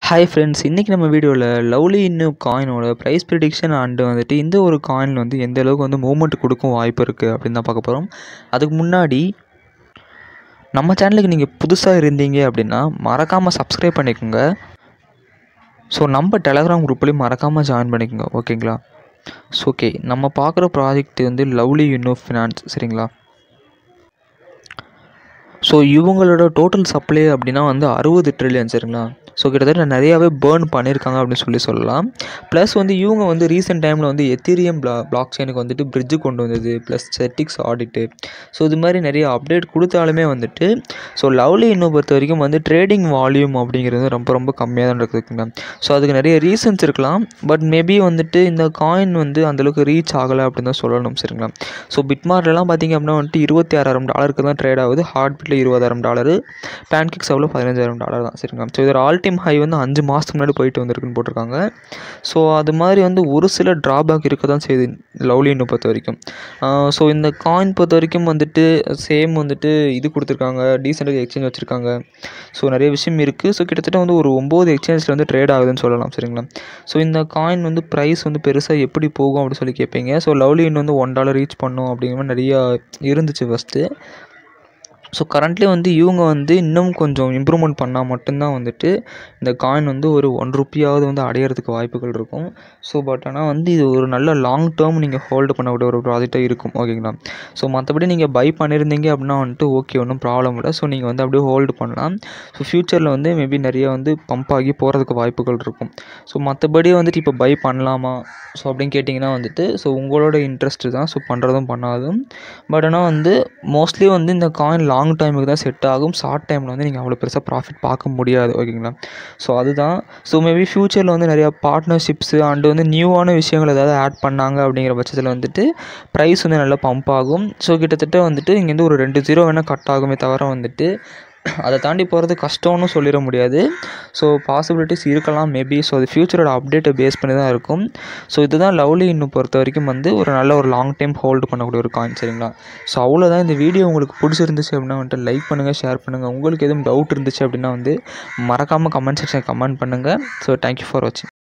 hi friends இன்றைக்கி நம்ம வீடியோவில் லவ்லி இன்னும் காயினோட ப்ரைஸ் ப்ரிடிக்ஷன் அண்டு வந்துட்டு இந்த ஒரு காயின் வந்து எந்த அளவுக்கு வந்து மூமெண்ட் கொடுக்கும் வாய்ப்பு இருக்குது அப்படின்னு தான் பார்க்க போகிறோம் அதுக்கு முன்னாடி நம்ம சேனலுக்கு நீங்கள் புதுசாக இருந்தீங்க அப்படின்னா மறக்காமல் சப்ஸ்கிரைப் பண்ணிக்கோங்க ஸோ நம்ம டெலகிராம் குரூப்லேயும் மறக்காமல் ஜாயின் பண்ணிக்கோங்க ஓகேங்களா ஸோ ஓகே நம்ம பார்க்குற ப்ராஜெக்ட் வந்து லவ்லி யூனோ ஃபினான்ஸ் சரிங்களா ஸோ இவங்களோட டோட்டல் சப்ளை அப்படின்னா வந்து அறுபது ட்ரில்லியன் சரிங்களா ஸோ கிட்டத்தட்ட நிறையாவே பேர்ன் பண்ணியிருக்காங்க அப்படின்னு சொல்லி சொல்லலாம் ப்ளஸ் வந்து இவங்க வந்து ரீசெண்ட் டைமில் வந்து எத்தீரியம் பிளா பிளாக் செயினுக்கு வந்துட்டு பிரிட்ஜு கொண்டு வந்தது ப்ளஸ் செட்டிக்ஸ் ஆடிட்டு ஸோ இது மாதிரி நிறைய அப்டேட் கொடுத்தாலுமே வந்துட்டு ஸோ லவ்லி இன்னும் பொறுத்த வரைக்கும் வந்து ட்ரேடிங் வால்யூம் அப்படிங்கிறது ரொம்ப ரொம்ப கம்மியாக தான் இருக்குதுங்க ஸோ அதுக்கு நிறைய ரீசன்ஸ் இருக்கலாம் பட் மேபி வந்துட்டு இந்த காயின் வந்து அந்தளவுக்கு ரீச் ஆகலை அப்படின்னு தான் சொல்லணும் சரிங்களா ஸோ பிட்மார்ட்லாம் பார்த்தீங்க அப்படின்னா வந்துட்டு இருபத்தி ஆறாயிரம் டாலருக்கு தான் ட்ரேட் ஆகுது ஹார்ட் பிட்டில் இருபதாயிரம் டாலரு பேன்கிக்ஸ் அவ்வளோ பதினஞ்சாயிரம் டாலர் தான் சரிங்களா ஸோ இதோட ஆல் டைம் ஹை வந்து அஞ்சு மாதத்துக்கு முன்னாடி போயிட்டு வந்திருக்குன்னு போட்டிருக்காங்க ஸோ அது மாதிரி வந்து ஒரு சில ட்ராபேக் இருக்க தான் செய்யுது லவ்லின்னு பொறுத்த வரைக்கும் ஸோ இந்த காயின் பொறுத்த வரைக்கும் வந்துட்டு சேம் வந்துட்டு இது கொடுத்துருக்காங்க டீசெண்டாக எக்ஸ்சேஞ்ச் வச்சுருக்காங்க ஸோ நிறைய விஷயம் இருக்குது ஸோ கிட்டத்தட்ட வந்து ஒரு ஒம்பது எக்ஸ்சேஞ்சில் வந்து ட்ரேட் ஆகுதுன்னு சொல்லலாம் சரிங்களா ஸோ இந்த காயின் வந்து ப்ரைஸ் வந்து பெருசாக எப்படி போகும் அப்படின்னு சொல்லி கேட்பீங்க ஸோ லவ்லின் வந்து ஒன் டாலர் ரீச் பண்ணும் அப்படிங்கிற மாதிரி நிறையா இருந்துச்சு ஃபஸ்ட்டு ஸோ கரண்ட்லி வந்து இவங்க வந்து இன்னும் கொஞ்சம் இம்ப்ரூவ்மெண்ட் பண்ணால் மட்டும்தான் வந்துட்டு இந்த காயின் வந்து ஒரு ஒன் ருப்பியாவது வந்து அடையிறதுக்கு வாய்ப்புகள் இருக்கும் ஸோ பட் ஆனால் வந்து இது ஒரு நல்ல லாங் டேர்ம் நீங்கள் ஹோல்டு பண்ணக்கூடிய ஒரு ப்ராஜெக்டாக இருக்கும் ஓகேங்களா ஸோ மற்றபடி நீங்கள் பை பண்ணியிருந்தீங்க அப்படின்னா வந்துட்டு ஓகே ஒன்றும் ப்ராப்ளம் இல்லை ஸோ நீங்கள் வந்து அப்படியே ஹோல்டு பண்ணலாம் ஸோ ஃப்யூச்சரில் வந்து மேபி நிறைய வந்து பம்ப் ஆகி போகிறதுக்கு வாய்ப்புகள் இருக்கும் ஸோ மற்றபடி வந்துட்டு இப்போ பை பண்ணலாமா ஸோ அப்படின்னு கேட்டிங்கன்னா வந்துட்டு ஸோ உங்களோட இன்ட்ரெஸ்ட்டு தான் ஸோ பண்ணுறதும் பண்ணாதும் பட் ஆனால் வந்து மோஸ்ட்லி வந்து இந்த காயின் லாங் டைமுக்கு தான் செட் ஆகும் ஷார்ட் டைமில் வந்து நீங்கள் அவ்வளோ பெருசாக ப்ராஃபிட் பார்க்க முடியாது ஓகேங்களா ஸோ அதுதான் ஸோ மேபி ஃப்யூச்சரில் வந்து நிறையா பார்ட்னர்ஷிப்ஸு அண்டு வந்து நியூவான விஷயங்கள் ஏதாவது ஆட் பண்ணாங்க அப்படிங்கிற பட்சத்தில் வந்துட்டு ப்ரைஸ் வந்து நல்லா பம்ப் ஆகும் ஸோ கிட்டத்தட்ட வந்துட்டு இங்கேருந்து ஒரு ரெண்டு ஜீரோ வேணால் கட் ஆகுமே தவிர வந்துட்டு அதை தாண்டி போகிறது கஷ்டம்னு சொல்லிட முடியாது ஸோ பாசிபிலிட்டிஸ் இருக்கலாம் மேபி ஸோ அது ஃப்யூச்சரோட அப்டேட்டை பேஸ் பண்ணி தான் இருக்கும் ஸோ இதுதான் லவ்லி இன்னும் பொறுத்த வரைக்கும் வந்து ஒரு நல்ல ஒரு லாங் டைம் ஹோல்டு பண்ணக்கூடிய ஒரு காயின் சரிங்களா ஸோ அவ்வளோதான் இந்த வீடியோ உங்களுக்கு பிடிச்சிருந்துச்சு அப்படின்னா வந்துட்டு லைக் பண்ணுங்கள் ஷேர் பண்ணுங்கள் உங்களுக்கு எதுவும் டவுட் இருந்துச்சு அப்படின்னா வந்து மறக்காமல் கமெண்ட் செக்ஷன் கமெண்ட் பண்ணுங்கள் ஸோ தேங்க்யூ ஃபார் வாட்சிங்